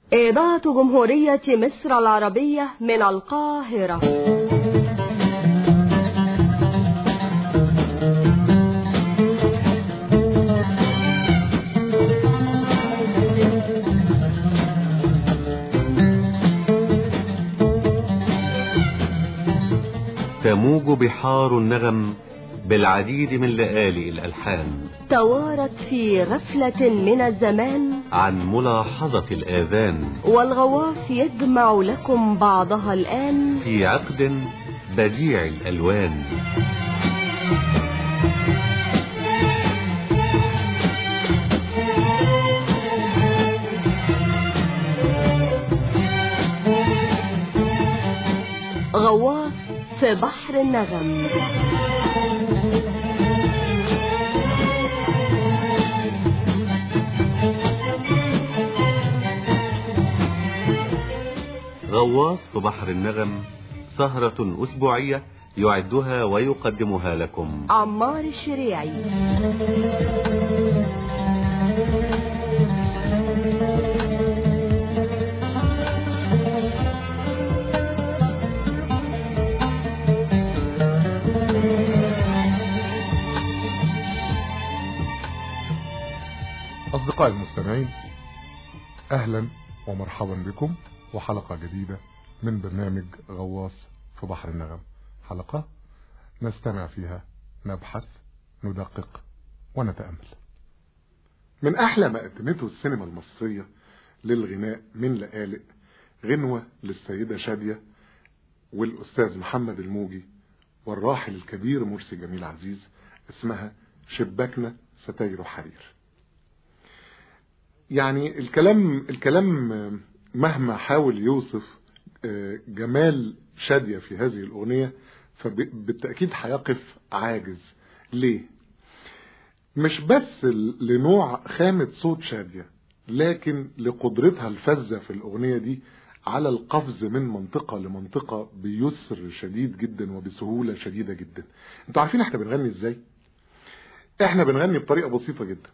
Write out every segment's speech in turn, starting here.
إذاعة جمهورية مصر العربية من القاهرة تموج بحار النغم بالعديد من لآلئ الألحان توارت في غفلة من الزمان عن ملاحظة الآذان والغواص يجمع لكم بعضها الآن في عقد بديع الألوان غواص في بحر النغم غواص في بحر النغم سهرة أسبوعية يعدها ويقدمها لكم عمار الشريعي أصدقائي المستمعين أهلا ومرحبا بكم وحلقة جديدة من برنامج غواص في بحر النغم حلقة نستمع فيها نبحث ندقق ونتأمل من أحلى ما قدمته السينما المصرية للغناء من لآلئ غنوة للسيدة شادية والأستاذ محمد الموجي والراحل الكبير مرسي جميل عزيز اسمها شباكنا ستاير حرير يعني الكلام الكلام مهما حاول يوصف جمال شادية في هذه الأغنية فبالتأكيد هيقف عاجز ليه مش بس لنوع خامة صوت شادية لكن لقدرتها الفذة في الأغنية دي على القفز من منطقة لمنطقة بيسر شديد جدا وبسهولة شديدة جدا انتوا عارفين احنا بنغني ازاي احنا بنغني بطريقة بسيطة جدا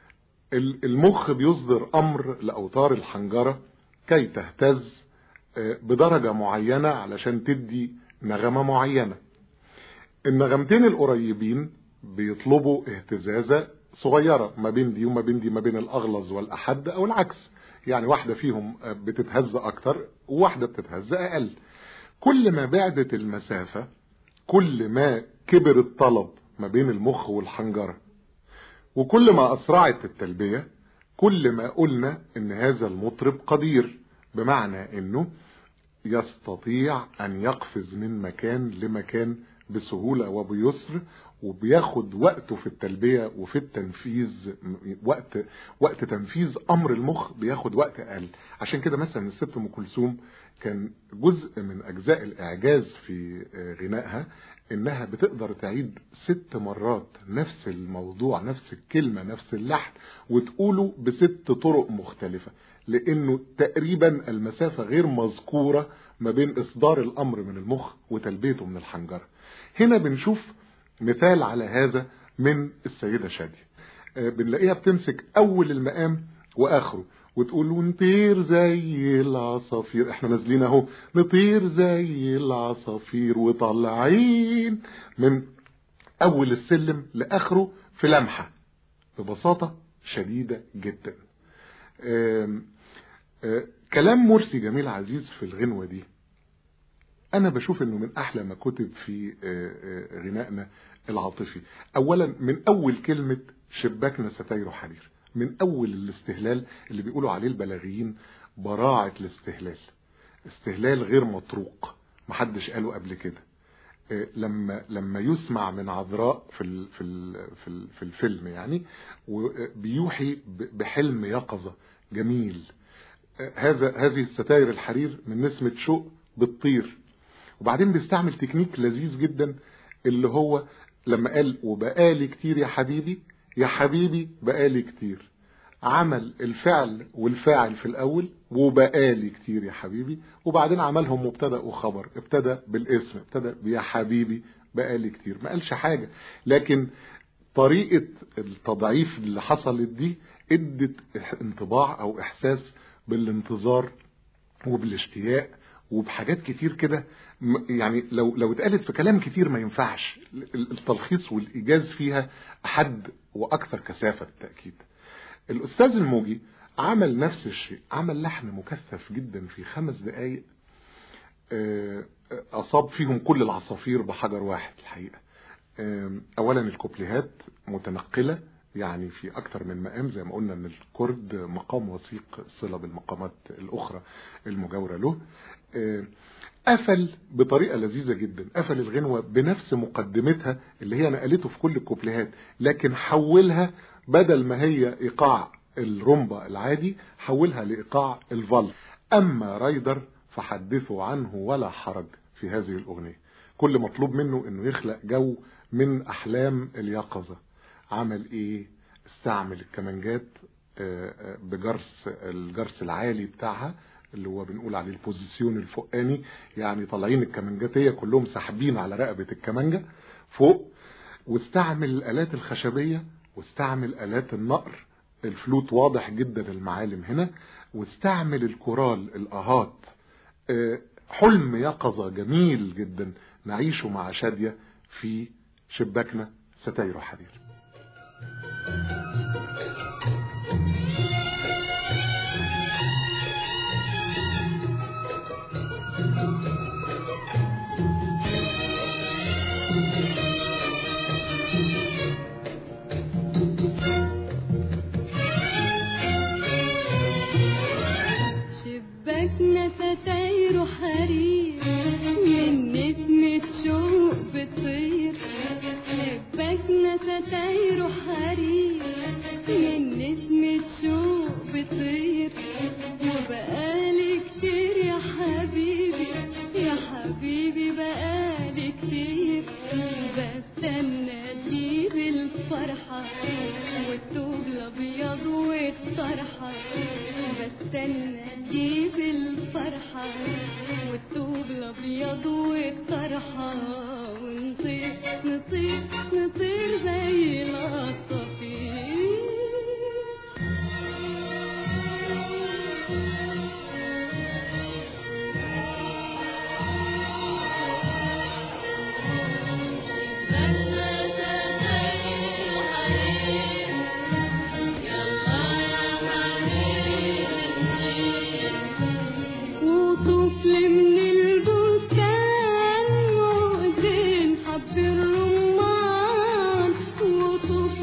المخ بيصدر امر لاوتار الحنجرة كي تهتز بدرجة معينة علشان تدي نغمة معينة النغمتين القريبين بيطلبوا اهتزازة صغيرة ما بين دي وما بين دي ما بين الاغلظ والاحد او العكس يعني واحدة فيهم بتتهز اكتر وواحدة بتتهز اقل كل ما بعدت المسافة كل ما كبر الطلب ما بين المخ والحنجرة وكل ما أسرعت التلبية كل ما قلنا إن هذا المطرب قدير بمعنى إنه يستطيع أن يقفز من مكان لمكان بسهولة وبيسر وبياخد وقته في التلبية وفي التنفيذ وقت وقت تنفيذ أمر المخ بياخد وقت أقل عشان كده مثلا الست أم كلثوم كان جزء من أجزاء الإعجاز في غنائها انها بتقدر تعيد ست مرات نفس الموضوع نفس الكلمة نفس اللحن وتقوله بست طرق مختلفة لانه تقريبا المسافة غير مذكورة ما بين اصدار الامر من المخ وتلبيته من الحنجرة هنا بنشوف مثال على هذا من السيدة شادية بنلاقيها بتمسك اول المقام واخره وتقول نطير زي العصافير احنا نازلين اهو نطير زي العصافير وطالعين من اول السلم لاخره في لمحة ببساطة شديدة جدا آم آم كلام مرسي جميل عزيز في الغنوة دي انا بشوف انه من احلى ما كتب في غنائنا العاطفي اولا من اول كلمة شباكنا ستاير حرير من اول الاستهلال اللي بيقولوا عليه البلاغيين براعة الاستهلال استهلال غير مطروق محدش قاله قبل كده لما لما يسمع من عذراء في ال في ال في, ال في الفيلم يعني وبيوحي بحلم يقظة جميل هذا هذه الستاير الحرير من نسمة شوق بتطير وبعدين بيستعمل تكنيك لذيذ جدا اللي هو لما قال وبقالي كتير يا حبيبي يا حبيبي بقالي كتير عمل الفعل والفاعل في الاول وبقالي كتير يا حبيبي وبعدين عملهم مبتدا وخبر ابتدى بالاسم ابتدى يا حبيبي بقالي كتير ما قالش حاجة لكن طريقة التضعيف اللي حصلت دي ادت انطباع او احساس بالانتظار وبالاشتياق وبحاجات كتير كده م- يعني لو لو اتقالت في كلام كتير ما ينفعش ال- التلخيص والايجاز فيها احد واكثر كثافه بالتاكيد الاستاذ الموجي عمل نفس الشيء عمل لحن مكثف جدا في خمس دقائق آه، اصاب فيهم كل العصافير بحجر واحد الحقيقه آم، اولا الكوبليهات متنقله يعني في اكتر من مقام زي ما قلنا ان الكرد مقام وثيق صله بالمقامات الاخرى المجاوره له آم، قفل بطريقه لذيذه جدا قفل الغنوه بنفس مقدمتها اللي هي نقلته في كل الكوبليهات لكن حولها بدل ما هي ايقاع الرومبا العادي حولها لايقاع الفالس اما رايدر فحدثوا عنه ولا حرج في هذه الاغنيه كل مطلوب منه انه يخلق جو من احلام اليقظه عمل ايه استعمل الكمانجات آه، آه، بجرس الجرس العالي بتاعها اللي هو بنقول عليه البوزيسيون الفوقاني يعني طالعين الكمانجاتيه كلهم ساحبين على رقبه الكمانجه فوق واستعمل الالات الخشبيه واستعمل الات النقر الفلوت واضح جدا المعالم هنا واستعمل الكورال الاهات آه، حلم يقظة جميل جدا نعيشه مع شادية في شباكنا ستاير حرير شباكنا ستاير حرير من نسمة شوق بتطير شباكنا ستاير حرير من نسمة شوق بتطير وبقالي كتير يا حبيبي يا حبيبي بقالي كتير بستنى تجيب الفرحة والثوب الأبيض والطرحة بستنى تجيب الفرحة والثوب الأبيض والطرحة ونطير نطير نطير زي العصافير وطفل من البستان مؤذن حب الرمان وطفل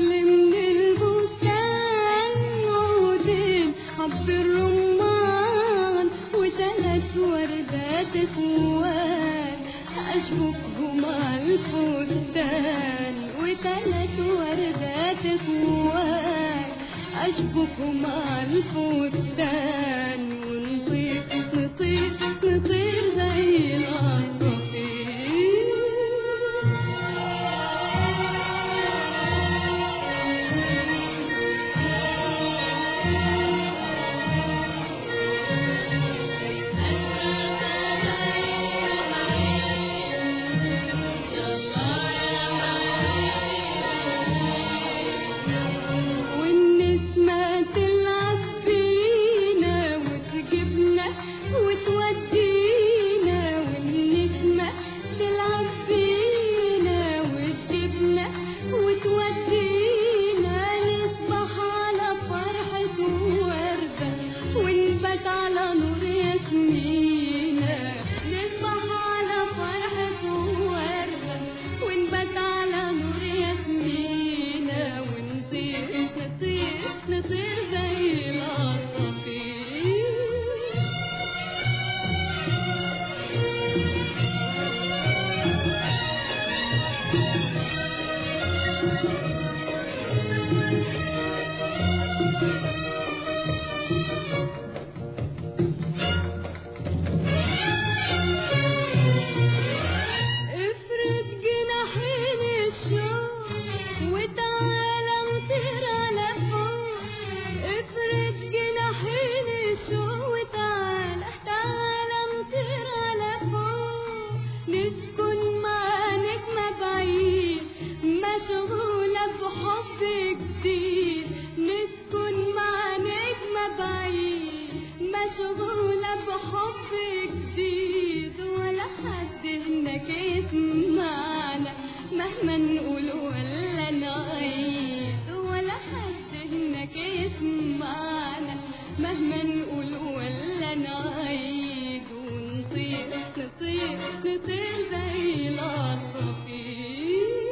بحب جديد ولا حد هناك يسمعنا مهما نقول ولا نعيد ولا حد هناك يسمعنا مهما نقول ولا نعيد ونطير نطير نطير زي العصافير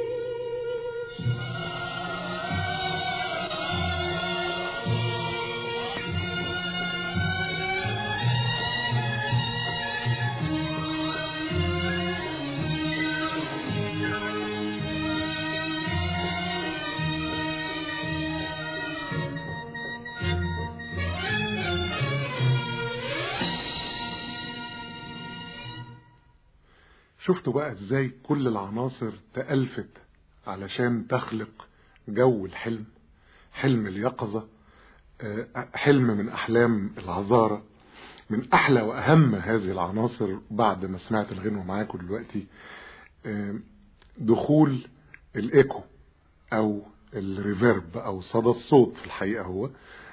شفتوا بقى ازاي كل العناصر تألفت علشان تخلق جو الحلم حلم اليقظة آه، حلم من أحلام العذارة من أحلى وأهم هذه العناصر بعد ما سمعت الغنوة معاكم دلوقتي آه، دخول الإيكو أو الريفيرب أو صدى الصوت في الحقيقة هو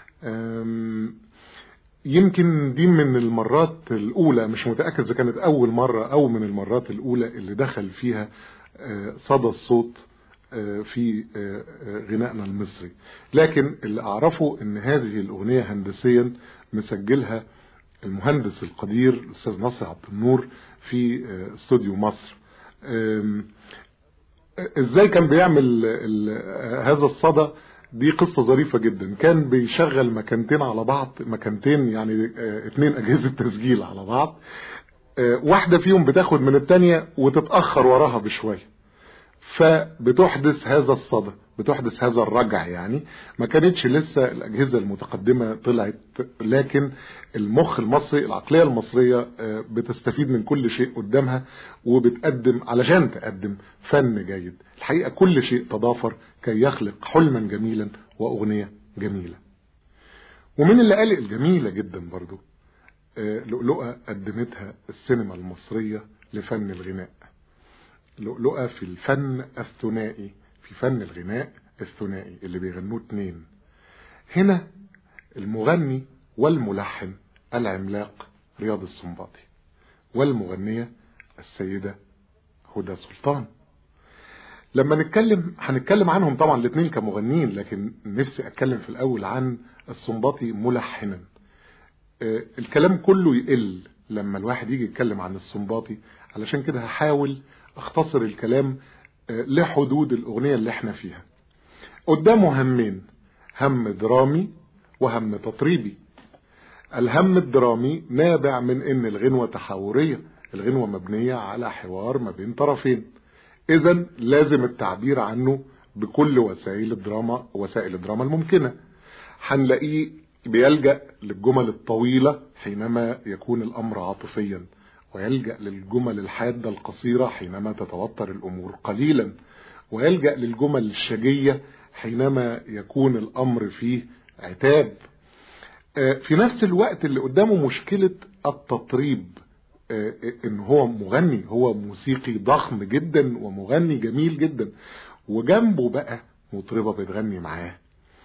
آم، يمكن دي من المرات الأولى مش متأكد إذا كانت أول مرة أو من المرات الأولى اللي دخل فيها آه، صدى الصوت آه، في آه، آه، غنائنا المصري لكن اللي أعرفه إن هذه الأغنية هندسيا مسجلها المهندس القدير الأستاذ نصر عبد النور في آه، استوديو مصر آم، ازاي كان بيعمل ال- هذا الصدى دي قصة ظريفة جدا كان بيشغل مكانتين على بعض مكانتين يعني آه، اتنين اجهزة تسجيل على بعض آه، واحدة فيهم بتاخد من التانية وتتأخر وراها بشوية فبتحدث هذا الصدى بتحدث هذا الرجع يعني ما كانتش لسه الأجهزة المتقدمة طلعت لكن المخ المصري العقلية المصرية آه، بتستفيد من كل شيء قدامها وبتقدم علشان تقدم فن جيد الحقيقة كل شيء تضافر كي يخلق حلما جميلا وأغنية جميلة ومن الليالي الجميلة جدا برضو آه، لؤلؤة قدمتها السينما المصرية لفن الغناء لؤلؤة في الفن الثنائي في فن الغناء الثنائي اللي بيغنوه اتنين هنا المغني والملحن العملاق رياض السنباطي والمغنية السيدة هدى سلطان لما نتكلم هنتكلم عنهم طبعا الاثنين كمغنيين لكن نفسي اتكلم في الاول عن السنباطي ملحنا آه، الكلام كله يقل لما الواحد يجي يتكلم عن السنباطي علشان كده هحاول اختصر الكلام آه، لحدود الاغنية اللي احنا فيها قدامه همين هم درامي وهم تطريبي الهم الدرامي نابع من ان الغنوة تحاورية الغنوة مبنية على حوار ما بين طرفين اذا لازم التعبير عنه بكل وسائل الدراما وسائل الدراما الممكنة هنلاقيه بيلجأ للجمل الطويلة حينما يكون الامر عاطفيا ويلجأ للجمل الحادة القصيرة حينما تتوتر الامور قليلا ويلجأ للجمل الشجية حينما يكون الامر فيه عتاب آه، في نفس الوقت اللي قدامه مشكلة التطريب آه، ان هو مغني هو موسيقي ضخم جدا ومغني جميل جدا وجنبه بقى مطربة بتغني معاه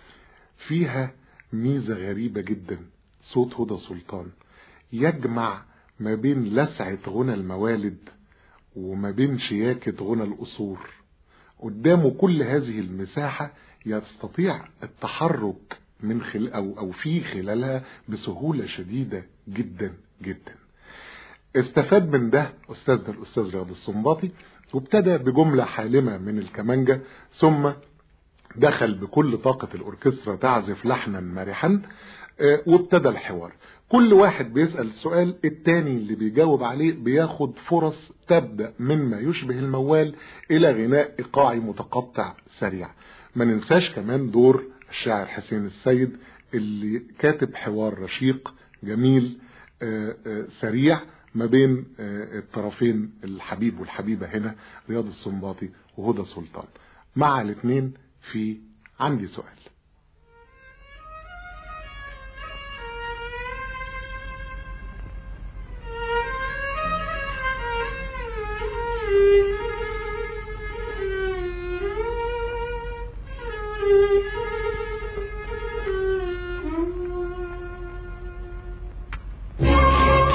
فيها ميزة غريبة جدا صوت هدى سلطان يجمع ما بين لسعة غنى الموالد وما بين شياكة غنى الأصول قدامه كل هذه المساحة يستطيع التحرك من خل أو أو في خلالها بسهولة شديدة جدا جدا استفاد من ده أستاذنا الأستاذ رياض السنباطي وابتدى بجملة حالمة من الكمانجة ثم دخل بكل طاقة الأوركسترا تعزف لحنا مرحا آه، وابتدى الحوار كل واحد بيسأل السؤال التاني اللي بيجاوب عليه بياخد فرص تبدأ مما يشبه الموال إلى غناء إيقاعي متقطع سريع ما ننساش كمان دور الشاعر حسين السيد اللي كاتب حوار رشيق جميل آه، آه، سريع ما بين آه، الطرفين الحبيب والحبيبة هنا رياض السنباطي وهدى سلطان مع الاثنين في عندي سؤال Thank you.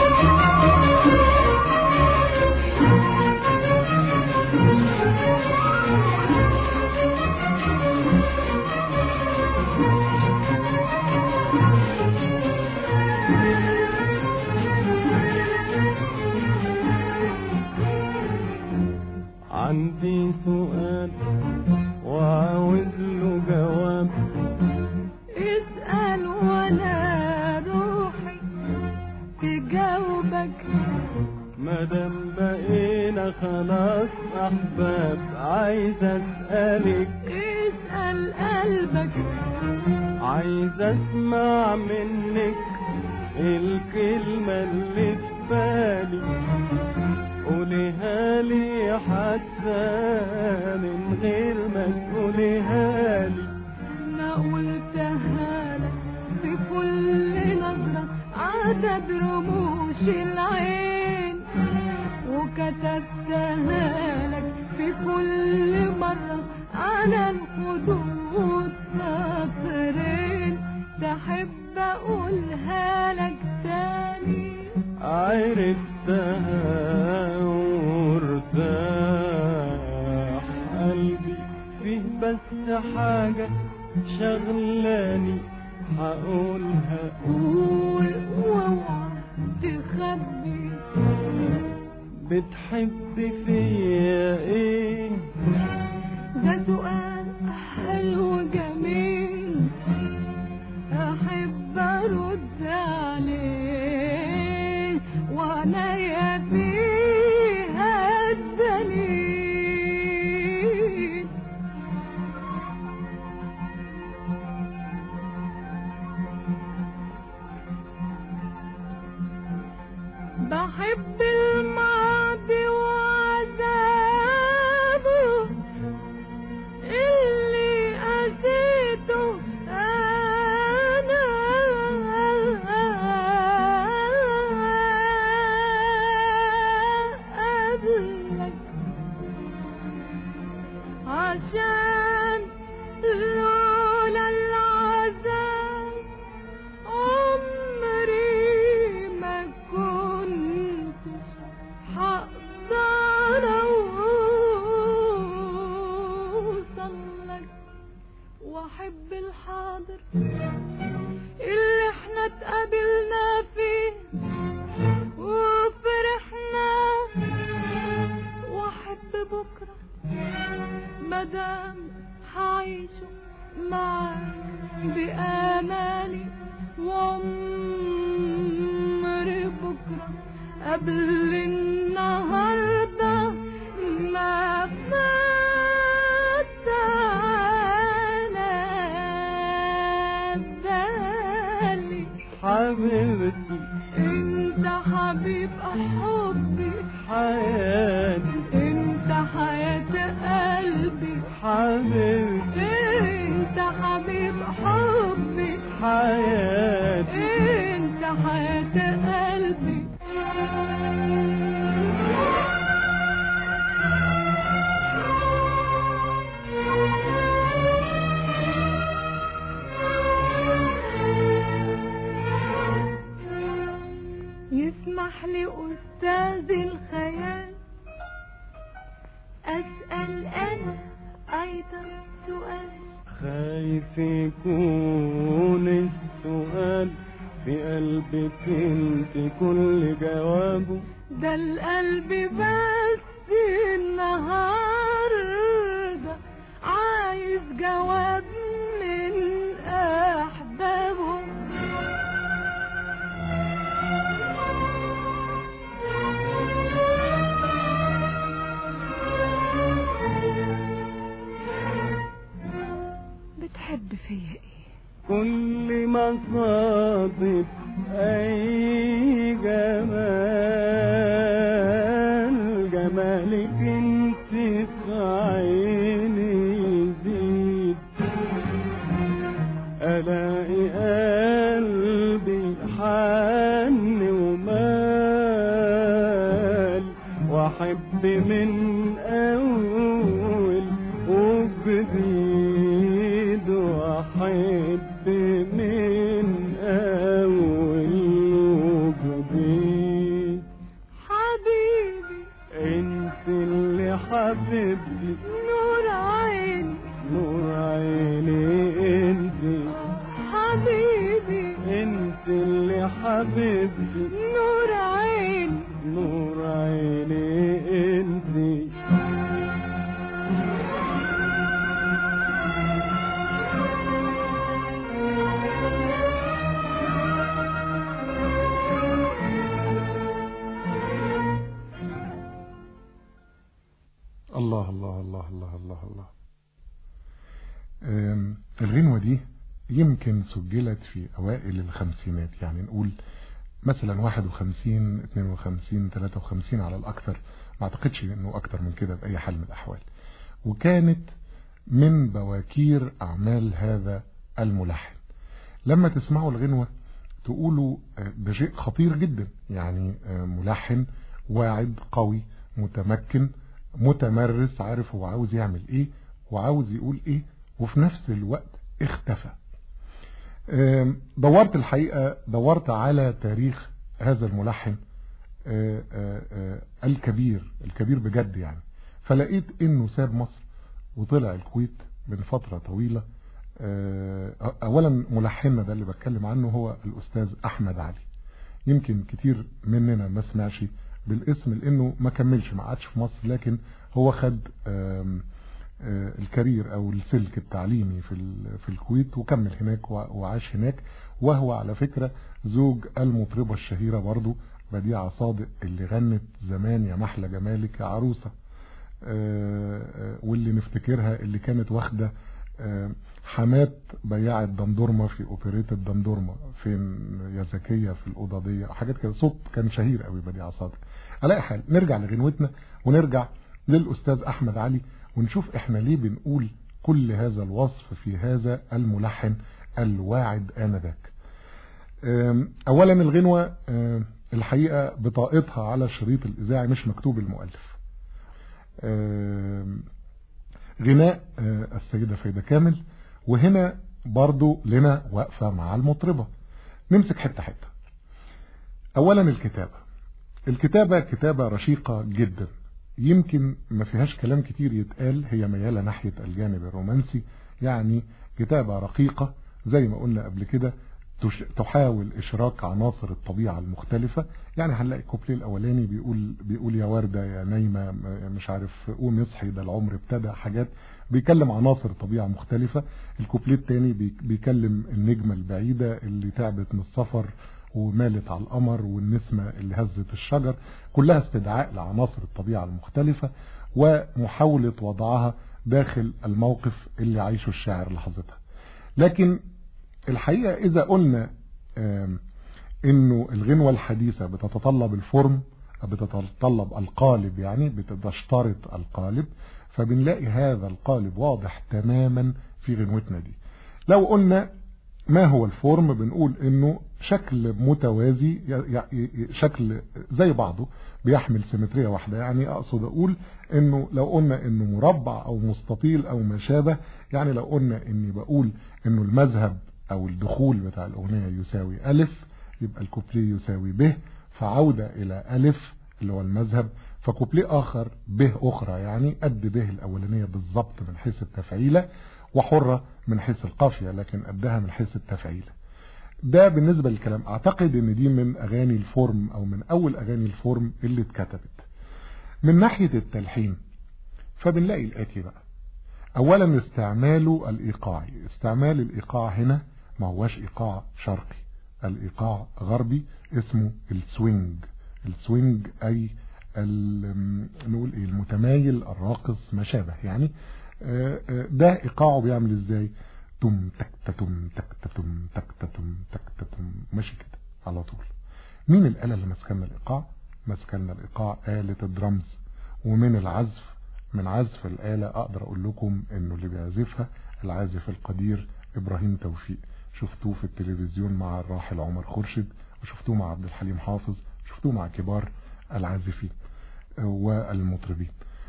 قلبك مادام بقينا خلاص احباب عايز اسالك اسأل قلبك عايز اسمع منك الكلمة اللي في بالي قوليها لي حتى من غير ما تقوليها لي انا قلتها لك في كل نظرة عدد رموش العين وكتبتها لك في كل مرة على الخدود سطرين تحب اقولها لك تاني عرفتها وارتاح قلبي فيه بس حاجة شغلاني هقولها قول واوعى تخبي بتحبي فيا ايه ده سؤال حلو جميل احب ارد عليه وانا يا فيها الدليل بحب الماضي وعذابه اللي أذيته أنا قبلك عشان لولا العذاب عمري ما كنتش هقدر اوصلك واحب الحاضر اللي احنا اتقابلنا فيه وفرحنا واحب بكره مدام هعيشه معاك بآمالي وعمر بكرة قبل النهاردة ما فات على بالي حبيبتي انت حبيب حبي حياتي انت حياة قلبي حبيبتي انت حبيب حبي حياتي انت حياة قلبي يسمح لي أستاذ الخيال أسأل أنا أيضا سؤال خايف يكون السؤال في قلبك انت كل جوابه ده القلب بس النهاردة عايز جواب من أحبابه بتحب فيا ايه كل ما صادف اي جمال جمالك انت في عيني يزيد الاقي قلبي حن ومال واحب من اول وجديد واحب من اول وجديد حبيبي انت اللي حبيبتي نور عيني نور عيني انت حبيبي انت اللي حبيبتي نور عيني نور عيني انت الله الله الله الله الله آم، الغنوة دي يمكن سجلت في أوائل الخمسينات يعني نقول مثلا 51 52 53 على الأكثر ما أعتقدش إنه أكتر من كده بأي حال من الأحوال وكانت من بواكير أعمال هذا الملحن لما تسمعوا الغنوة تقولوا آه، ده شيء خطير جدا يعني آه، ملحن واعد قوي متمكن متمرس عارف هو عاوز يعمل ايه وعاوز يقول ايه وفي نفس الوقت اختفى آم، دورت الحقيقة دورت على تاريخ هذا الملحن آه، آه، آه، الكبير الكبير بجد يعني فلقيت انه ساب مصر وطلع الكويت من فترة طويلة آه، اولا ملحننا ده اللي بتكلم عنه هو الاستاذ احمد علي يمكن كتير مننا ما سمعش بالاسم لانه ما كملش ما قعدش في مصر لكن هو خد آم، آه، الكارير او السلك التعليمي في ال- في الكويت وكمل هناك وع- وعاش هناك وهو على فكرة زوج المطربة الشهيرة برضو بديعة صادق اللي غنت زمان يا محلى جمالك يا عروسة آه، آه، واللي نفتكرها اللي كانت واخدة آه، حمات بياعة دندورما في اوبريتا دندورما فين يا زكية في الأوضة دي حاجات كده صوت كان شهير قوي بديعة صادق على أي حال نرجع لغنوتنا ونرجع للأستاذ أحمد علي ونشوف احنا ليه بنقول كل هذا الوصف في هذا الملحن الواعد آنذاك أم، اولا الغنوة أم، الحقيقة بطاقتها على الشريط الاذاعي مش مكتوب المؤلف أم، غناء أه، السيدة فايدة كامل وهنا برضو لنا وقفة مع المطربة نمسك حتة حتة اولا الكتابة الكتابة كتابة رشيقة جدا يمكن ما فيهاش كلام كتير يتقال هي ميالة ناحية الجانب الرومانسي يعني كتابة رقيقة زي ما قلنا قبل كده تش- تحاول إشراك عناصر الطبيعة المختلفة يعني هنلاقي الكوبليه الأولاني بيقول بيقول يا وردة يا نايمة م- مش عارف قوم يصحي ده العمر ابتدى حاجات بيكلم عناصر طبيعة مختلفة الكوبليه التاني بي- بيكلم النجمة البعيدة اللي تعبت من السفر ومالت على القمر والنسمة اللي هزت الشجر كلها استدعاء لعناصر الطبيعة المختلفة ومحاولة وضعها داخل الموقف اللي عايشه الشاعر لحظتها لكن الحقيقة إذا قلنا آم، إنه الغنوة الحديثة بتتطلب الفورم بتتطلب القالب يعني بتشترط القالب فبنلاقي هذا القالب واضح تماما في غنوتنا دي لو قلنا ما هو الفورم بنقول انه شكل متوازي ي- ي- شكل زي بعضه بيحمل سيمترية واحدة يعني اقصد اقول انه لو قلنا انه مربع او مستطيل او ما شابه يعني لو قلنا اني بقول انه المذهب او الدخول بتاع الاغنية يساوي الف يبقى الكوبليه يساوي ب فعودة الى الف اللي هو المذهب فكوبليه اخر ب اخرى يعني قد ب الاولانية بالظبط من حيث التفعيلة وحرة من حيث القافية لكن قدها من حيث التفعيلة ده بالنسبة للكلام اعتقد ان دي من اغاني الفورم او من اول اغاني الفورم اللي اتكتبت من ناحية التلحين فبنلاقي الاتي بقى اولا استعماله الايقاعي استعمال الايقاع هنا ما هوش ايقاع شرقي الايقاع غربي اسمه السوينج السوينج اي ال- نقول ايه المتمايل الراقص ما شابه يعني آه، آه، ده ايقاعه بيعمل ازاي تم تك تم تك تم تك تم تك تم ماشي كده على طول مين الآلة اللي ماسكلنا الإيقاع ماسكلنا الإيقاع آلة الدرمز ومن العزف من عزف الآلة أقدر أقول لكم إنه اللي بيعزفها العازف القدير إبراهيم توفيق شفتوه في التلفزيون مع الراحل عمر خورشيد وشفتوه مع عبد الحليم حافظ شفتوه مع كبار العازفين آه، والمطربين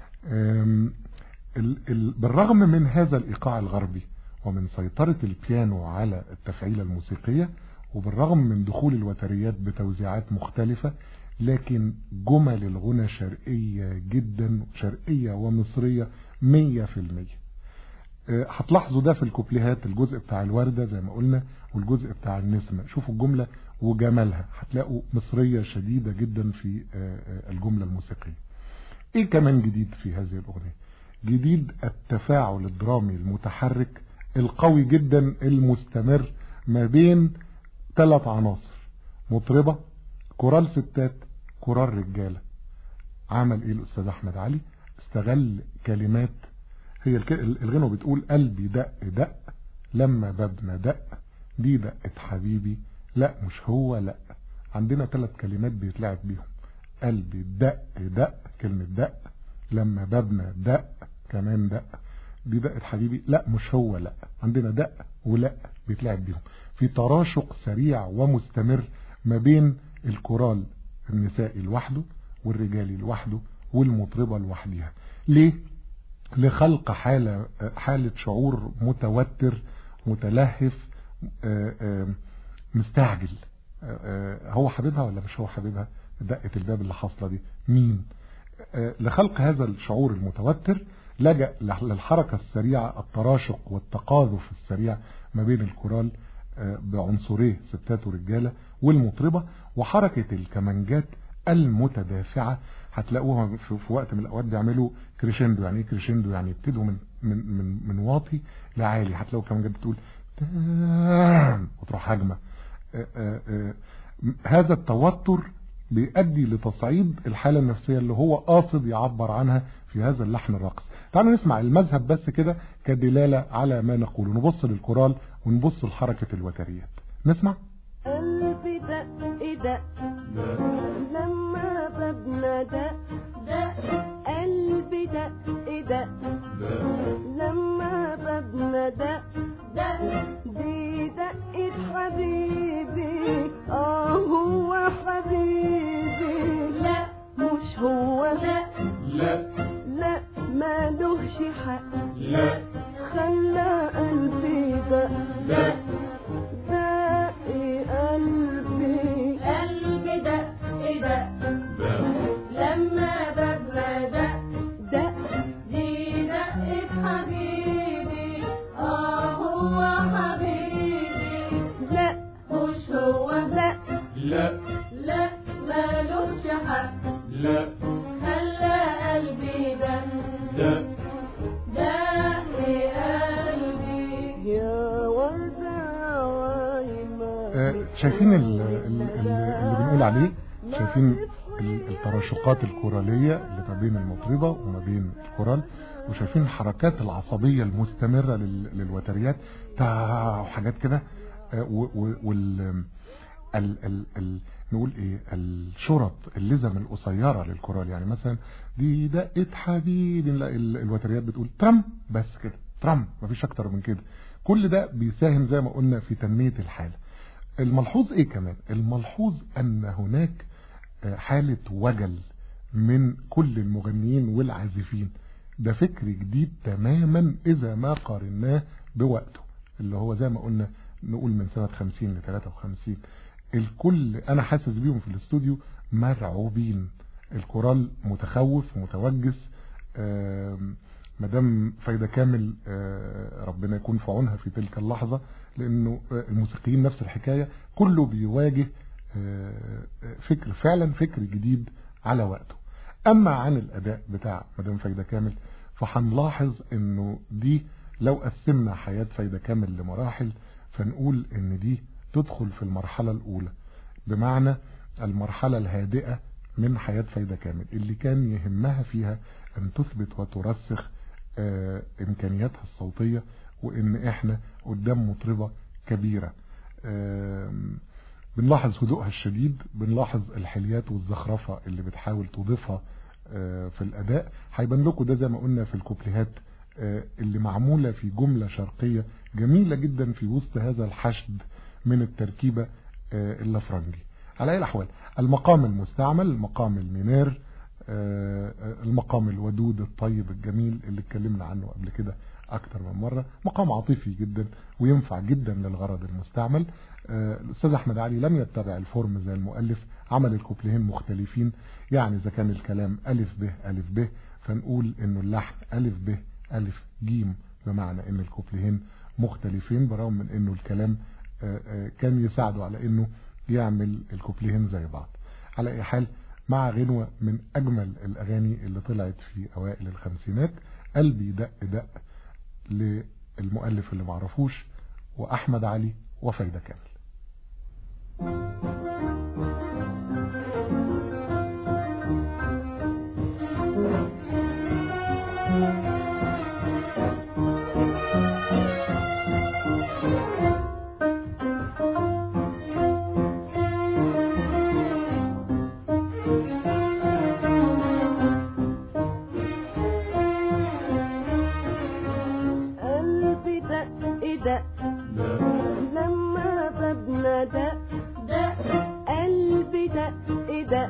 آم، ال- ال- بالرغم من هذا الإيقاع الغربي ومن سيطرة البيانو على التفعيلة الموسيقية وبالرغم من دخول الوتريات بتوزيعات مختلفة لكن جمل الغنى شرقية جدا شرقية ومصرية مية في المية آه، هتلاحظوا ده في الكوبليهات الجزء بتاع الوردة زي ما قلنا والجزء بتاع النسمة شوفوا الجملة وجمالها هتلاقوا مصرية شديدة جدا في آه، آه، الجملة الموسيقية ايه كمان جديد في هذه الاغنية جديد التفاعل الدرامي المتحرك القوي جدا المستمر ما بين ثلاث عناصر مطربة كورال ستات كورال رجالة عمل ايه الاستاذ احمد علي استغل كلمات هي الك- الغنوة بتقول قلبي دق دق لما بابنا دق دي دقة حبيبي لا مش هو لا عندنا ثلاث كلمات بيتلعب بيهم قلبي دق دق كلمة دق لما بابنا دق كمان دق دي دقة حبيبي لا مش هو لا عندنا دق ولا بيتلعب بيهم في تراشق سريع ومستمر ما بين الكورال النسائي لوحده والرجالي لوحده والمطربة لوحدها ليه؟ لخلق حالة حالة شعور متوتر متلهف آه، آه، مستعجل آه، آه، هو حبيبها ولا مش هو حبيبها دقة الباب اللي حاصلة دي مين آه، لخلق هذا الشعور المتوتر لجأ للحركة السريعة التراشق والتقاذف السريع ما بين الكورال آه، بعنصريه ستات ورجالة والمطربة وحركة الكمانجات المتدافعة هتلاقوها في في وقت من الأوقات بيعملوا كريشندو يعني ايه كريشندو يعني يبتدوا من من من من واطي لعالي هتلاقوا الكمانجات بتقول تام وتروح هجمة آه، آه، آه، هذا التوتر بيؤدي لتصعيد الحالة النفسية اللي هو قاصد يعبر عنها في هذا اللحن الرقص تعالوا نسمع المذهب بس كده كدلالة على ما نقوله نبص للكورال ونبص لحركة الوتريات نسمع قلبي دق دق لما بابنا دق دق قلبي دق دق لما بابنا دق دق دي دقة حبيبي اه هو حبيبي لا مش هو لا لا لا مالهش حق لا خلى قلبي دق دق دق قلبي قلبي دق دق لما بابنا دق دق دي دقة حبيبي اه هو حبيبي لا مش هو لا لا لا مالوش حق لا خلى قلبي دق لا دق قلبي يا وردة عايمة شايفين ال- ال- ال- اللي بنقول عليه شايفين ال- التراشقات الكورالية اللي ما بين المطربة وما بين الكورال وشايفين الحركات العصبية المستمرة لل- للوتريات تا وحاجات كده آه، و- و- وال ال ال ال نقول ايه الشرط اللزم القصيره للكورال يعني مثلا دي دقه حبيبي لا ال- الوتريات بتقول ترم بس كده ترم مفيش اكتر من كده كل ده بيساهم زي ما قلنا في تنميه الحاله الملحوظ ايه كمان الملحوظ ان هناك آه، حاله وجل من كل المغنيين والعازفين ده فكر جديد تماما اذا ما قارناه بوقته اللي هو زي ما قلنا نقول من سنة 50 ل 53 الكل انا حاسس بيهم في الاستوديو مرعوبين الكورال متخوف متوجس آم، مدام فايدة كامل آه، ربنا يكون في عونها في تلك اللحظة لانه آه، الموسيقيين نفس الحكاية كله بيواجه آه، آه، فكر فعلا فكر جديد على وقته اما عن الاداء بتاع مدام فايدة كامل فهنلاحظ انه دي لو قسمنا حياة فايدة كامل لمراحل فنقول ان دي تدخل في المرحلة الاولى بمعنى المرحلة الهادئة من حياة فايدة كامل اللي كان يهمها فيها ان تثبت وترسخ آه، امكانياتها الصوتية وان احنا قدام مطربة كبيرة آم، بنلاحظ هدوءها الشديد بنلاحظ الحليات والزخرفة اللي بتحاول تضيفها آه، في الاداء هيبان لكم ده زي ما قلنا في الكوبليهات آه، اللي معمولة في جملة شرقية جميلة جدا في وسط هذا الحشد من التركيبة آه، اللافرنجي على اي الاحوال المقام المستعمل المقام المينير آه، آه، المقام الودود الطيب الجميل اللي اتكلمنا عنه قبل كده اكتر من مرة مقام عاطفي جدا وينفع جدا للغرض المستعمل آه، الاستاذ احمد علي لم يتبع الفورم زي المؤلف عمل الكوبليهين مختلفين يعني اذا كان الكلام الف ب الف ب فنقول انه اللحن الف ب الف جيم بمعنى ان الكوبليهين مختلفين برغم من انه الكلام آه، آه، كان يساعده على انه يعمل الكوبليهين زي بعض على اي حال مع غنوة من اجمل الاغاني اللي طلعت في اوائل الخمسينات قلبي دق دق للمؤلف اللي معرفوش واحمد علي وفايدة كامل دق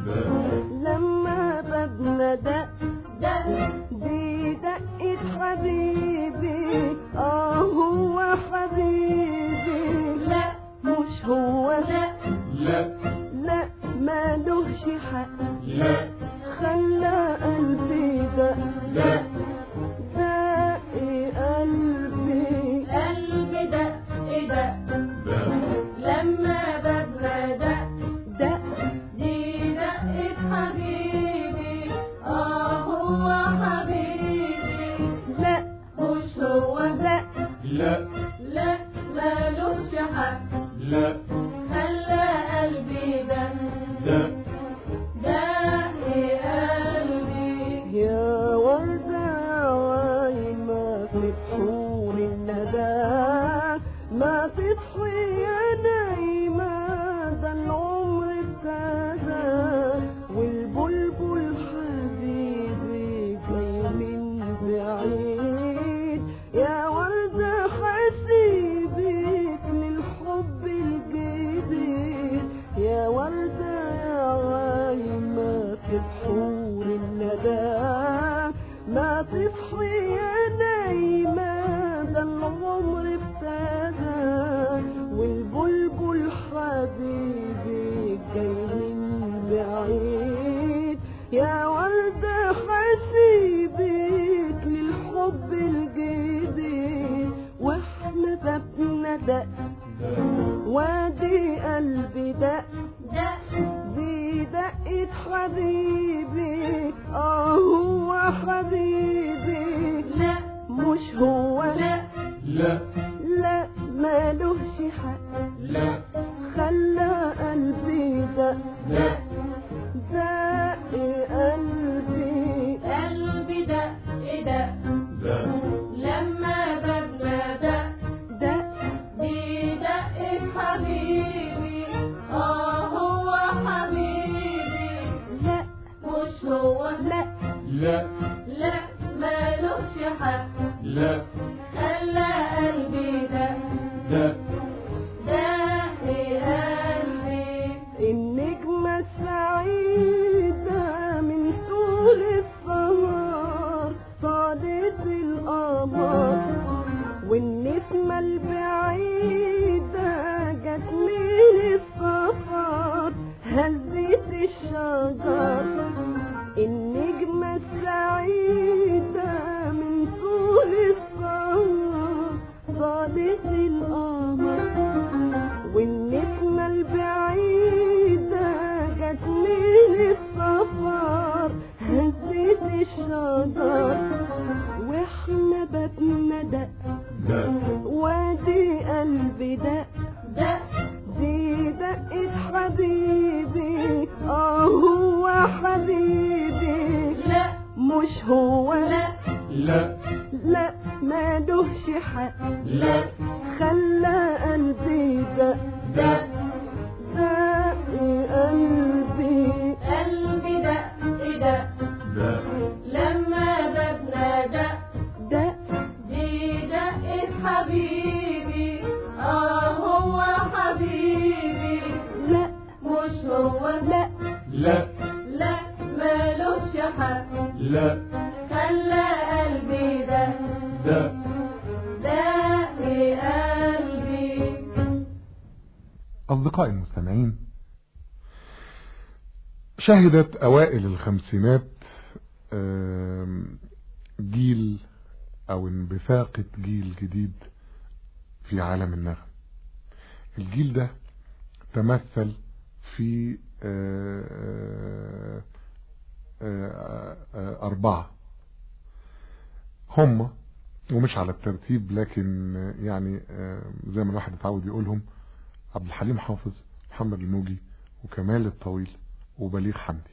لما بابنا دق دق دي دقة حبيبي اه هو حبيبي لا مش هو لا لا لا مالوش حق لا خلى قلبي دق دق دق قلبي قلبي دق دق لما بابنا دق دق دي دقة حبيبي اه هو حبيبي لا مش هو لا لا لا مالوش حق لا خلى قلبي دق دق دق قلبي يا وردة عايمة في بحور الندى ما تضحي يا نايمة ده العمر ابتدى والبلبل حبيبي جاي من بعيد يا وردة حسيبك للحب الجديد يا وردة يا عايمة في بحور الندى ما تصحي يا نايمة ده العمر ابتدى والبلبل حبيبي جاي من بعيد يا وردة حسيبك للحب الجديد واحنا بابنا دق وادي قلبي دق دق دي دقة حبيبي اه هو حبيبي لا مش هو لا لا لا مالوش حق لا خلى قلبي دق لا دق قلبي قلبي دق دق لا لما بابنا دق دق دي دقة حبيبي اه هو حبيبي لا مش هو لا لا لا مالوش حق لا خلى قلبي دق لا دق قلبي النجمة السعيدة من طول السهر صادت القمر والنسمة البعيدة جت من السفر هزت الشجر النجمة السعيدة من طول السهر صادت القمر والنسمة البعيدة جت من السفر هزت الشجر واحنا بابنا دق دق وادي قلبي دق دق دي دقة حبيبي اه هو حبيبي لا مش هو لا لا لا مالوش حق لا خلى قلبي دق دق دق قلبي قلبي دق دق دق لما بابنا دق دق دي دقة حبيبي اه هو حبيبي لا مش هو لا لا لا مالوش حق لا خلى قلبي دق دق دق قلبي أصدقائي المستمعين شهدت أوائل الخمسينات آم، جيل أو انبثاقة جيل جديد في عالم النغم الجيل ده تمثل في آه، آه، آه، أربعة هم ومش على الترتيب لكن آه، يعني آه، زي ما الواحد اتعود يقولهم عبد الحليم حافظ محمد الموجي وكمال الطويل وبليغ حمدي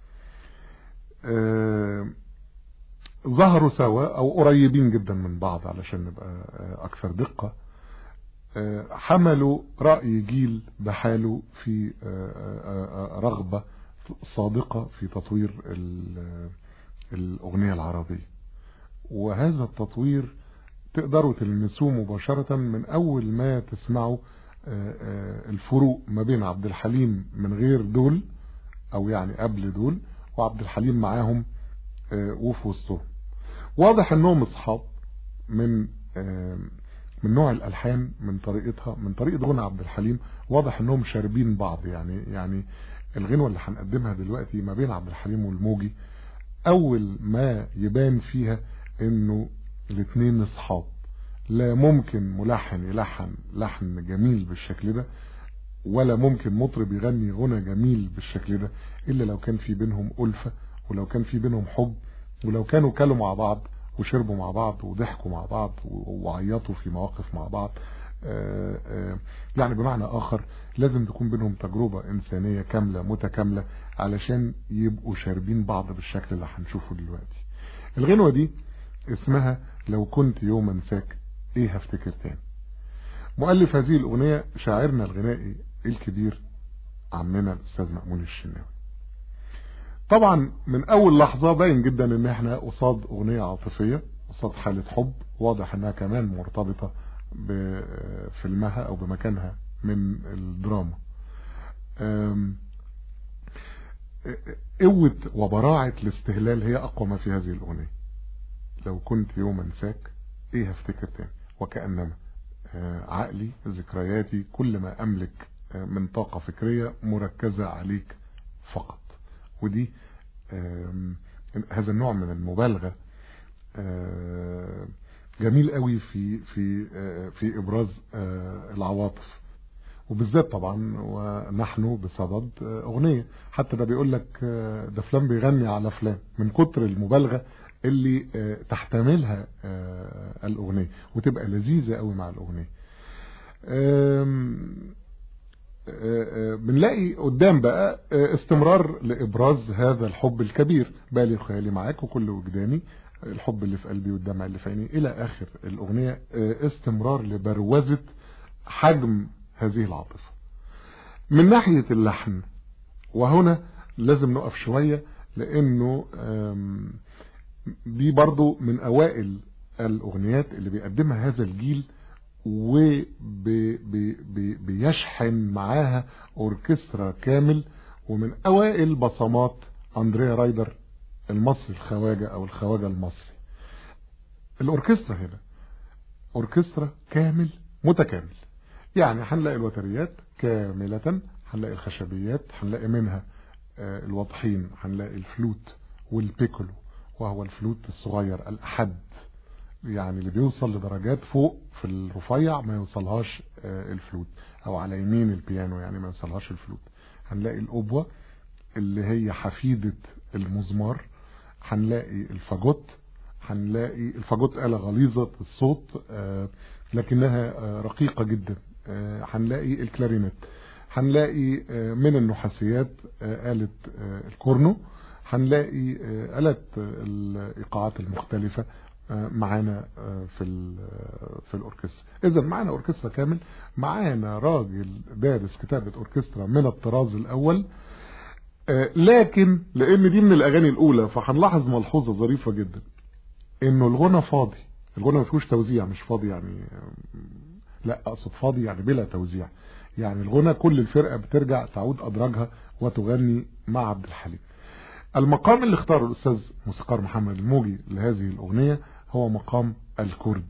آه، ظهروا سوا او قريبين جدا من بعض علشان نبقى آه، اكثر دقة آه، حملوا رأي جيل بحاله في آه، آه، آه، رغبة صادقة في تطوير ال- الأغنية العربية وهذا التطوير تقدروا تلمسوه مباشرة من أول ما تسمعوا آه، آه، الفروق ما بين عبد الحليم من غير دول او يعني قبل دول وعبد الحليم معاهم آه، وفي وسطهم واضح انهم اصحاب من آه، من نوع الالحان من طريقتها من طريقه غنى عبد الحليم واضح انهم شاربين بعض يعني يعني الغنوه اللي هنقدمها دلوقتي ما بين عبد الحليم والموجي اول ما يبان فيها انه الاثنين اصحاب لا ممكن ملحن يلحن لحن جميل بالشكل ده ولا ممكن مطرب يغني غنى جميل بالشكل ده الا لو كان في بينهم ألفة ولو كان في بينهم حب ولو كانوا كلوا مع بعض وشربوا مع بعض وضحكوا مع بعض وعيطوا في مواقف مع بعض آه، آه، يعني بمعنى آخر لازم تكون بينهم تجربة إنسانية كاملة متكاملة علشان يبقوا شاربين بعض بالشكل اللي هنشوفه دلوقتي الغنوة دي اسمها لو كنت يوم انساك ايه هفتكر تاني مؤلف هذه الأغنية شاعرنا الغنائي الكبير عمنا الأستاذ مأمون الشناوي طبعا من أول لحظة باين جدا ان احنا قصاد أغنية عاطفية قصاد حالة حب واضح انها كمان مرتبطة بفيلمها او بمكانها من الدراما أم، قوة وبراعة الاستهلال هي اقوى ما في هذه الاغنية لو كنت يوم انساك ايه هفتكر تاني وكأنما آه، عقلي ذكرياتي كل ما املك آه، من طاقة فكرية مركزة عليك فقط ودي آم، هذا النوع من المبالغة آه، جميل قوي في في آه، في ابراز آه، العواطف وبالذات طبعا ونحن بصدد آه، اغنيه حتى ده بيقول لك آه، ده فلان بيغني على فلان من كتر المبالغه اللي آه، تحتملها آه، الاغنيه وتبقى لذيذه قوي مع الاغنيه آم، آه، آه، بنلاقي قدام بقى آه، استمرار لابراز هذا الحب الكبير بالي خيالي معاك وكل وجداني الحب اللي في قلبي والدمع اللي في عيني الى اخر الاغنيه آه، استمرار لبروزه حجم هذه العاطفه من ناحيه اللحن وهنا لازم نقف شويه لانه آم، دي برضو من اوائل الاغنيات اللي بيقدمها هذا الجيل وبيشحن معاها اوركسترا كامل ومن اوائل بصمات اندريا رايدر المصري الخواجة او الخواجة المصري الاوركسترا هنا اوركسترا كامل متكامل يعني هنلاقي الوتريات كاملة هنلاقي الخشبيات هنلاقي منها آه، الواضحين هنلاقي الفلوت والبيكولو وهو الفلوت الصغير الأحد يعني اللي بيوصل لدرجات فوق في الرفيع ما يوصلهاش آه، الفلوت او على يمين البيانو يعني ما يوصلهاش الفلوت هنلاقي الأبوة اللي هي حفيدة المزمار هنلاقي الفاجوت هنلاقي الفاجوت آلة غليظة الصوت آه، لكنها آه، رقيقة جدا آه، هنلاقي الكلارينت هنلاقي آه، من النحاسيات آه، آلة آه، الكورنو هنلاقي آه، آلة آه، الإيقاعات المختلفة آه، معانا آه، في ال- آه، في الأوركسترا إذا معانا أوركسترا كامل معانا راجل دارس كتابة أوركسترا من الطراز الأول آه، لكن لأن دي من الأغاني الأولى فهنلاحظ ملحوظة ظريفة جدا إنه الغنى فاضي الغنى ما فيهوش توزيع مش فاضي يعني آه، لا أقصد فاضي يعني بلا توزيع يعني الغنى كل الفرقة بترجع تعود أدراجها وتغني مع عبد الحليم المقام اللي اختاره الأستاذ موسيقار محمد الموجي لهذه الأغنية هو مقام الكرد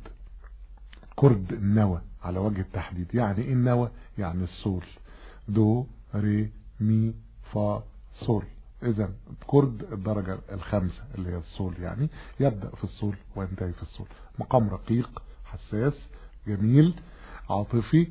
كرد النوى على وجه التحديد يعني ايه النوى يعني السول دو ري مي فا سول اذا كرد الدرجة الخامسة اللي هي السول يعني يبدأ في السول وينتهي في السول مقام رقيق حساس جميل عاطفي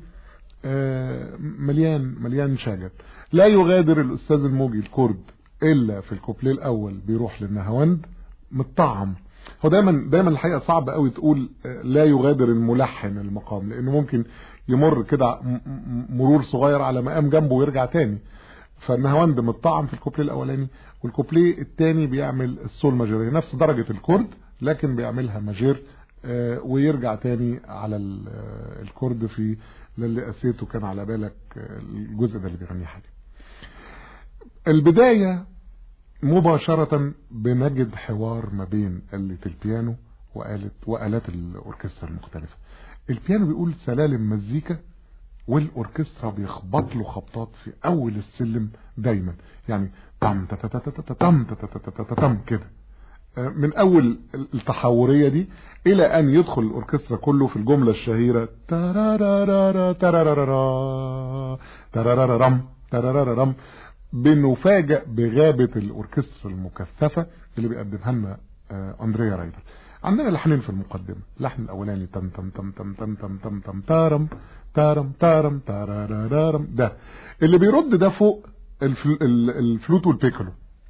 آه، مليان مليان شجر لا يغادر الاستاذ الموجي الكرد الا في الكوبليه الاول بيروح للنهاوند متطعم هو دايما دايما الحقيقه صعب قوي تقول آه، لا يغادر الملحن المقام لانه ممكن يمر كده م- م- مرور صغير على مقام جنبه ويرجع تاني فالنهاوند متطعم في الكوبليه الاولاني والكوبليه الثاني بيعمل السول ماجير هي نفس درجه الكرد لكن بيعملها ماجير آه، ويرجع تاني على ال- آه، الكرد في للي قسيته كان على بالك آه، الجزء ده اللي بيغنيه حاجه البدايه مباشرة بنجد حوار ما بين آلة البيانو وآلة وآلات الأوركسترا المختلفة البيانو بيقول سلالم مزيكا والاوركسترا بيخبط له خبطات في اول السلم دايما يعني تم تم تم كده من اول التحورية دي الى ان يدخل الاوركسترا كله في الجملة الشهيرة ترارارارا ترارارارا ترارارارم ترارارارم بنفاجأ بغابة الاوركسترا المكثفة اللي بيقدمها لنا اندريا رايدر عندنا لحنين في المقدمة اللحن الاولاني تم تم تم تم تم تم تم تم تارم تارم تارم تارارارم ده اللي بيرد ده فوق الفل... الفلوت والبيكولو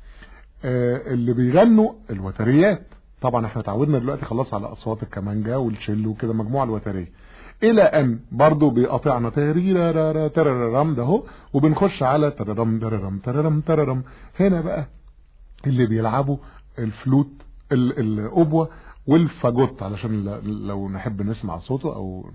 اللي بيغنوا الوتريات طبعا احنا اتعودنا دلوقتي خلاص على اصوات الكمانجا والشيل وكده مجموعه الوتريه الى ان برضو بيقاطعنا تريرارا ترررم ده اهو وبنخش على تررم تررم تررم تررم هنا بقى اللي بيلعبوا الفلوت الابوه والفاجوت علشان لو نحب نسمع صوته او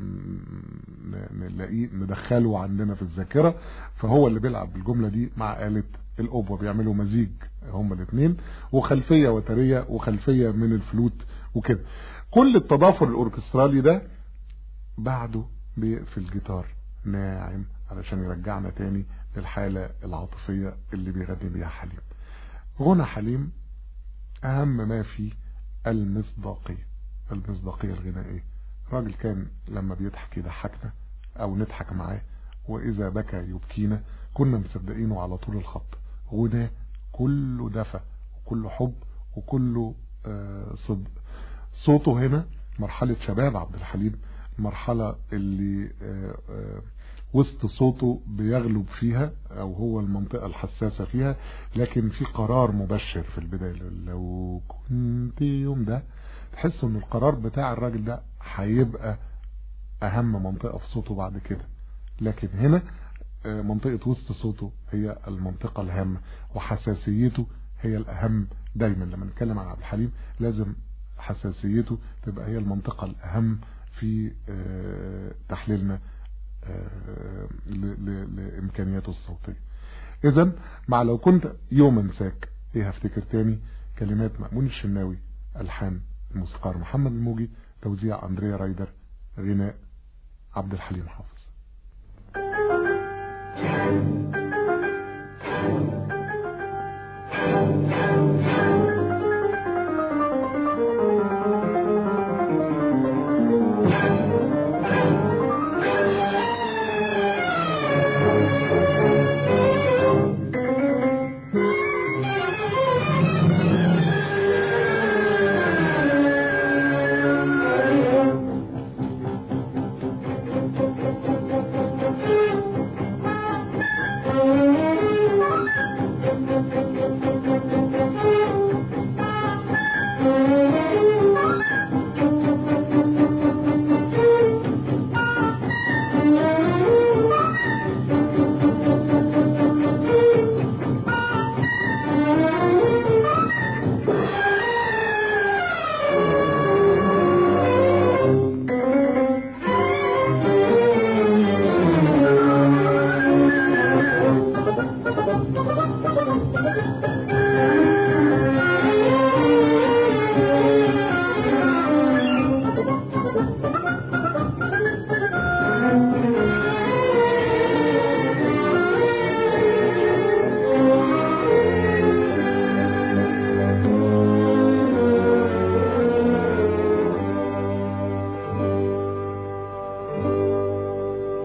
نلاقيه ندخله عندنا في الذاكره فهو اللي بيلعب الجمله دي مع آلة الأوبوة بيعملوا مزيج هما الاثنين وخلفية وترية وخلفية من الفلوت وكده كل التضافر الأوركسترالي ده بعده بيقفل جيتار ناعم علشان يرجعنا تاني للحالة العاطفية اللي بيغني بيها حليم غنى حليم أهم ما فيه المصداقية المصداقية الغنائية راجل كان لما بيضحك يضحكنا أو نضحك معاه وإذا بكى يبكينا كنا مصدقينه على طول الخط غناه كله دفى وكله حب وكله آه صدق صوته هنا مرحلة شباب عبد الحليم المرحلة اللي آه آه وسط صوته بيغلب فيها او هو المنطقة الحساسة فيها لكن في قرار مبشر في البداية لو كنت يوم ده تحس ان القرار بتاع الراجل ده هيبقى اهم منطقة في صوته بعد كده لكن هنا منطقة وسط صوته هي المنطقة الهامة وحساسيته هي الأهم دايما لما نتكلم عن عبد الحليم لازم حساسيته تبقى هي المنطقة الأهم في تحليلنا لإمكانياته الصوتية إذا مع لو كنت يوم انساك إيه هفتكر تاني كلمات مأمون الشناوي ألحان الموسيقار محمد الموجي توزيع أندريا رايدر غناء عبد الحليم حافظ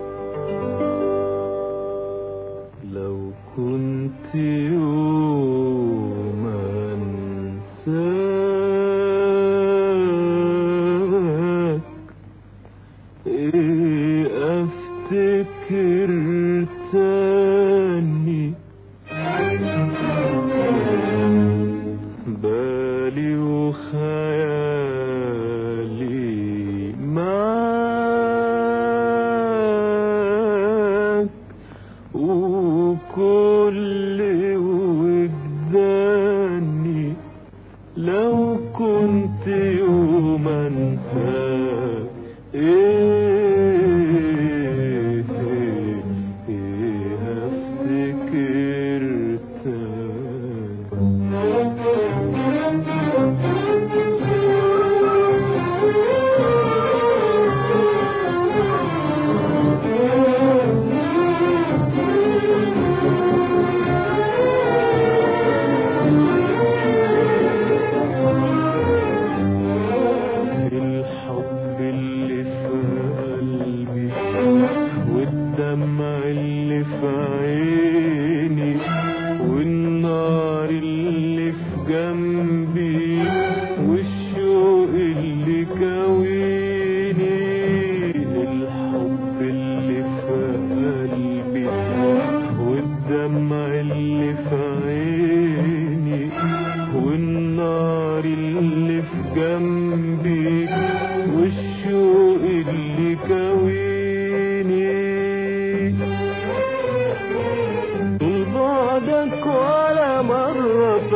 لو كنت يوم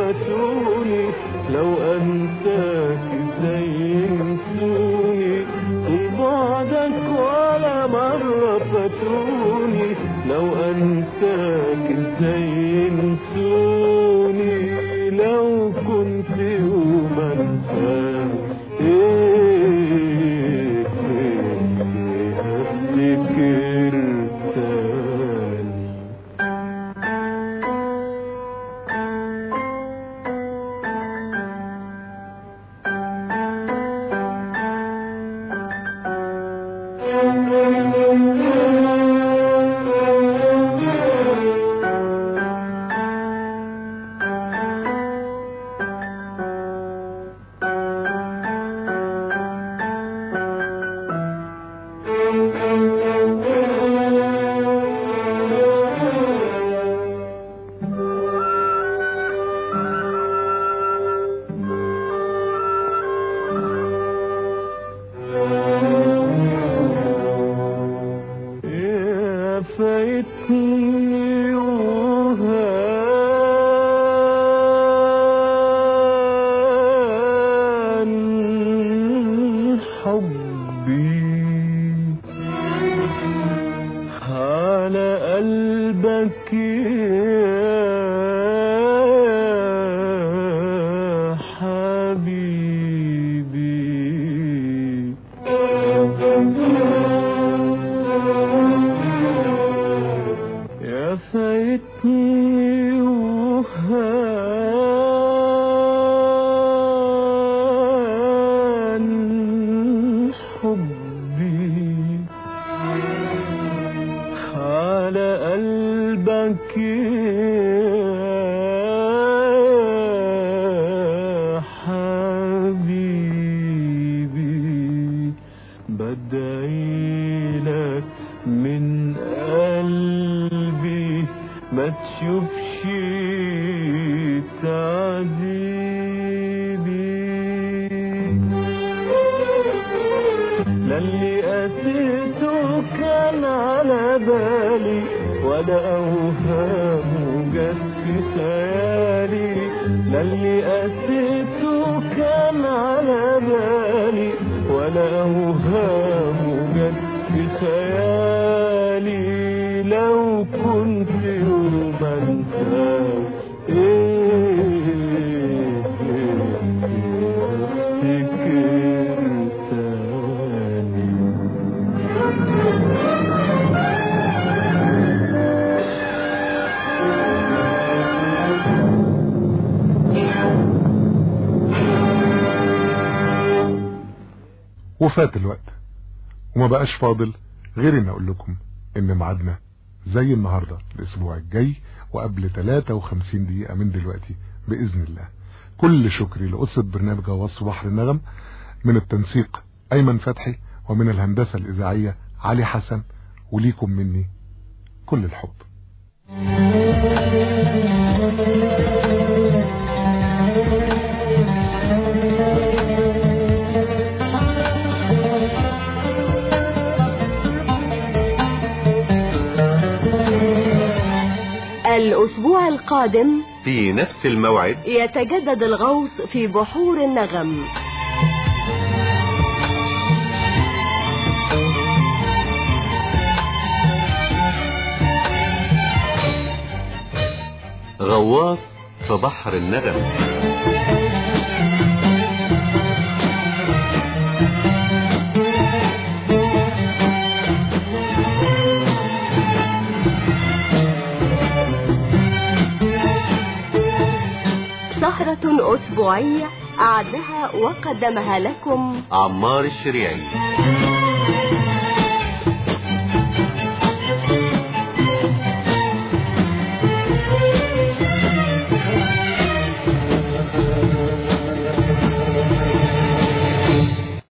فاتوني لو أنساك ازاي ينسوني وبعدك ولا مرة فاتوني لو أنساك ازاي ينسوني لو كنت يوم أنساك إيه إيه إيه أفتكر تاني يا فايتني وهان حبي على قلبك يا حبيبي يا فايتني وهان حبي على قلبك يا حبيبي بدعي لك من قلبي ما تشوفش تعذيبي لا اللي قسيته كان على بالي ولا أوهام جت في خيالي لا اللي قسيته كان على بالي ولا أوهام جت في خيالي لو كنت يوم أنساك إيه إيه إيه أفتكر تاني وفات الوقت وما بقاش فاضل غير ان اقول لكم ان ميعادنا زي النهارده الاسبوع الجاي وقبل 53 دقيقة من دلوقتي باذن الله كل شكري لأسرة برنامج غواص بحر النغم من التنسيق ايمن فتحي ومن الهندسة الاذاعية علي حسن وليكم مني كل الحب الأسبوع القادم في نفس الموعد يتجدد الغوص في بحور النغم غواص في بحر النغم سهرة أسبوعية أعدها وقدمها لكم عمار الشريعي